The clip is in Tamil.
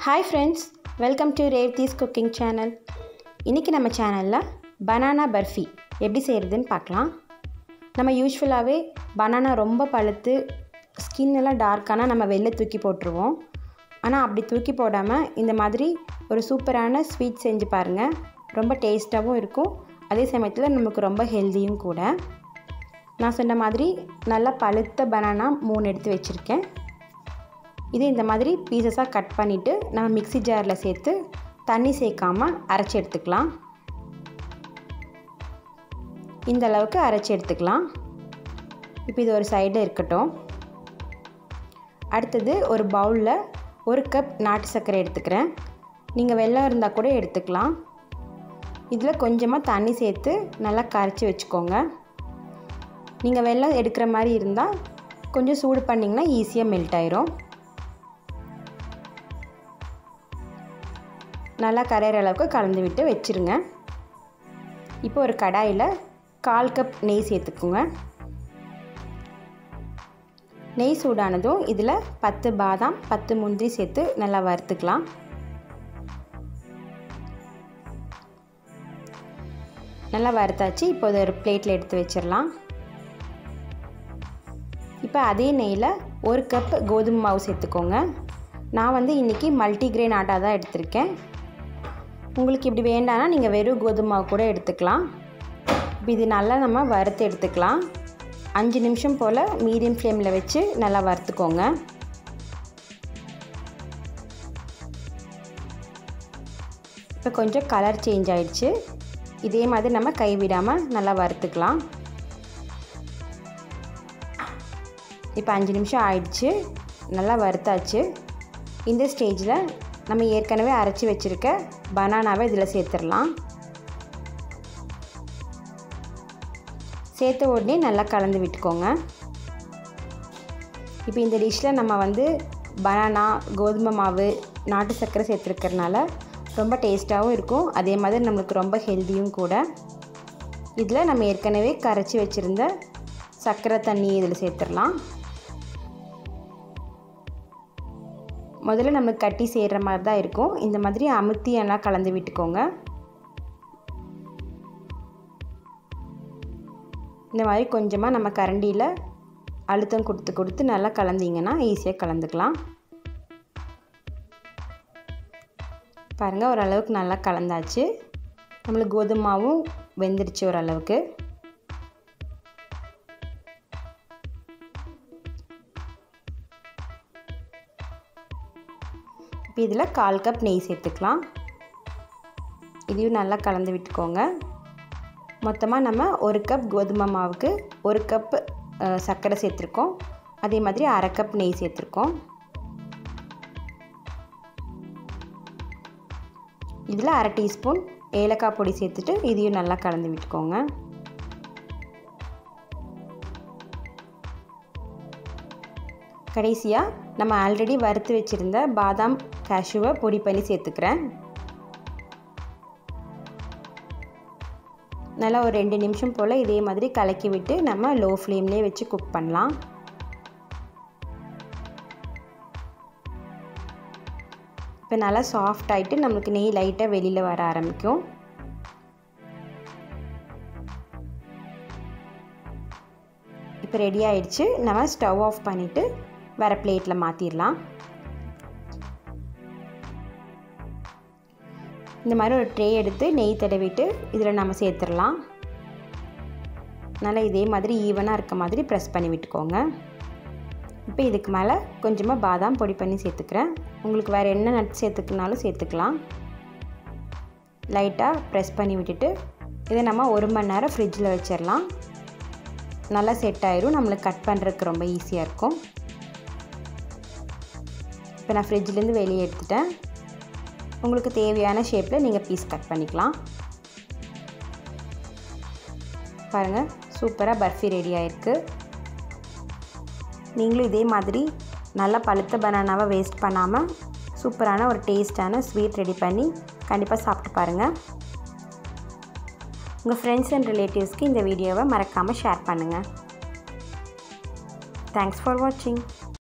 ஹாய் ஃப்ரெண்ட்ஸ் வெல்கம் டு ரேவ்தீஸ் குக்கிங் சேனல் இன்றைக்கி நம்ம சேனலில் பனானா பர்ஃபி எப்படி செய்கிறதுன்னு பார்க்கலாம் நம்ம யூஸ்வலாகவே பனானா ரொம்ப பழுத்து ஸ்கின் எல்லாம் டார்க்கானா நம்ம வெளில தூக்கி போட்டுருவோம் ஆனால் அப்படி தூக்கி போடாமல் இந்த மாதிரி ஒரு சூப்பரான ஸ்வீட் செஞ்சு பாருங்கள் ரொம்ப டேஸ்ட்டாகவும் இருக்கும் அதே சமயத்தில் நமக்கு ரொம்ப ஹெல்த்தியும் கூட நான் சொன்ன மாதிரி நல்லா பழுத்த பனானா மூணு எடுத்து வச்சுருக்கேன் இது இந்த மாதிரி பீசஸாக கட் பண்ணிவிட்டு நம்ம மிக்ஸி ஜாரில் சேர்த்து தண்ணி சேர்க்காமல் அரைச்சி எடுத்துக்கலாம் இந்த அளவுக்கு அரைச்சி எடுத்துக்கலாம் இப்போ இது ஒரு சைடில் இருக்கட்டும் அடுத்தது ஒரு பவுலில் ஒரு கப் நாட்டு சர்க்கரை எடுத்துக்கிறேன் நீங்கள் வெல்லம் இருந்தால் கூட எடுத்துக்கலாம் இதில் கொஞ்சமாக தண்ணி சேர்த்து நல்லா கரைச்சி வச்சுக்கோங்க நீங்கள் வெல்லம் எடுக்கிற மாதிரி இருந்தால் கொஞ்சம் சூடு பண்ணிங்கன்னா ஈஸியாக மெல்ட் ஆயிரும் நல்லா கரையிற அளவுக்கு கலந்து விட்டு வச்சுருங்க இப்போ ஒரு கடாயில் கால் கப் நெய் சேர்த்துக்குங்க நெய் சூடானதும் இதில் பத்து பாதாம் பத்து முந்திரி சேர்த்து நல்லா வறுத்துக்கலாம் நல்லா வறுத்தாச்சு இப்போ இதை ஒரு பிளேட்டில் எடுத்து வச்சிடலாம் இப்போ அதே நெய்யில் ஒரு கப் கோதுமை மாவு சேர்த்துக்கோங்க நான் வந்து இன்றைக்கி மல்டிக்ரெயின் ஆட்டா தான் எடுத்திருக்கேன் உங்களுக்கு இப்படி வேண்டாம்னா நீங்கள் வெறும் கோதுமை மாவு கூட எடுத்துக்கலாம் இப்போ இது நல்லா நம்ம வறுத்து எடுத்துக்கலாம் அஞ்சு நிமிஷம் போல் மீடியம் ஃப்ளேமில் வச்சு நல்லா வறுத்துக்கோங்க இப்போ கொஞ்சம் கலர் சேஞ்ச் ஆயிடுச்சு இதே மாதிரி நம்ம கைவிடாமல் நல்லா வறுத்துக்கலாம் இப்போ அஞ்சு நிமிஷம் ஆயிடுச்சு நல்லா வறுத்தாச்சு இந்த ஸ்டேஜில் நம்ம ஏற்கனவே அரைச்சி வச்சுருக்க பனானாவை இதில் சேர்த்துடலாம் சேர்த்த உடனே நல்லா கலந்து விட்டுக்கோங்க இப்போ இந்த டிஷ்ஷில் நம்ம வந்து பனானா கோதுமை மாவு நாட்டு சர்க்கரை சேர்த்துருக்கறனால ரொம்ப டேஸ்ட்டாகவும் இருக்கும் அதே மாதிரி நம்மளுக்கு ரொம்ப ஹெல்த்தியும் கூட இதில் நம்ம ஏற்கனவே கரைச்சி வச்சுருந்த சர்க்கரை தண்ணி இதில் சேர்த்துடலாம் முதல்ல நமக்கு கட்டி சேர்கிற மாதிரி தான் இருக்கும் இந்த மாதிரி அமுத்தி எல்லாம் கலந்து விட்டுக்கோங்க இந்த மாதிரி கொஞ்சமாக நம்ம கரண்டியில் அழுத்தம் கொடுத்து கொடுத்து நல்லா கலந்திங்கன்னா ஈஸியாக கலந்துக்கலாம் பாருங்கள் ஓரளவுக்கு நல்லா கலந்தாச்சு நம்மளுக்கு கோதுமாவும் வெந்துடுச்சு ஓரளவுக்கு இப்போ இதில் கால் கப் நெய் சேர்த்துக்கலாம் இதையும் நல்லா கலந்து விட்டுக்கோங்க மொத்தமாக நம்ம ஒரு கப் கோதுமை மாவுக்கு ஒரு கப் சர்க்கரை சேர்த்துருக்கோம் அதே மாதிரி அரை கப் நெய் சேர்த்துருக்கோம் இதில் அரை டீஸ்பூன் ஏலக்காய் பொடி சேர்த்துட்டு இதையும் நல்லா கலந்து விட்டுக்கோங்க கடைசியாக நம்ம ஆல்ரெடி வறுத்து வச்சுருந்த பாதாம் கேஷுவை பொடி பண்ணி சேர்த்துக்கிறேன் நல்லா ஒரு ரெண்டு நிமிஷம் போல் இதே மாதிரி கலக்கி விட்டு நம்ம லோ ஃப்ளேம்லேயே வச்சு குக் பண்ணலாம் இப்போ நல்லா சாஃப்ட் ஆகிட்டு நம்மளுக்கு நெய் லைட்டாக வெளியில் வர ஆரம்பிக்கும் இப்போ ரெடி ஆயிடுச்சு நம்ம ஸ்டவ் ஆஃப் பண்ணிவிட்டு வேறு பிளேட்டில் மாற்றிடலாம் இந்த மாதிரி ஒரு ட்ரே எடுத்து நெய் தடவிட்டு இதில் நம்ம சேர்த்துடலாம் நல்லா இதே மாதிரி ஈவனாக இருக்க மாதிரி ப்ரெஸ் பண்ணி விட்டுக்கோங்க இப்போ இதுக்கு மேலே கொஞ்சமாக பாதாம் பொடி பண்ணி சேர்த்துக்கிறேன் உங்களுக்கு வேறு என்ன நட் சேர்த்துக்கினாலும் சேர்த்துக்கலாம் லைட்டாக ப்ரெஸ் பண்ணி விட்டுட்டு இதை நம்ம ஒரு மணி நேரம் ஃப்ரிட்ஜில் வச்சிடலாம் நல்லா செட் ஆயிரும் நம்மளுக்கு கட் பண்ணுறதுக்கு ரொம்ப ஈஸியாக இருக்கும் இப்போ நான் ஃப்ரிட்ஜ்லேருந்து வெளியே எடுத்துட்டேன் உங்களுக்கு தேவையான ஷேப்பில் நீங்கள் பீஸ் கட் பண்ணிக்கலாம் பாருங்கள் சூப்பராக பர்ஃபி ரெடி ஆகிருக்கு நீங்களும் இதே மாதிரி நல்லா பழுத்த பனானாவை வேஸ்ட் பண்ணாமல் சூப்பரான ஒரு டேஸ்டான ஸ்வீட் ரெடி பண்ணி கண்டிப்பாக சாப்பிட்டு பாருங்கள் உங்கள் ஃப்ரெண்ட்ஸ் அண்ட் ரிலேட்டிவ்ஸ்க்கு இந்த வீடியோவை மறக்காமல் ஷேர் பண்ணுங்கள் தேங்க்ஸ் ஃபார் வாட்சிங்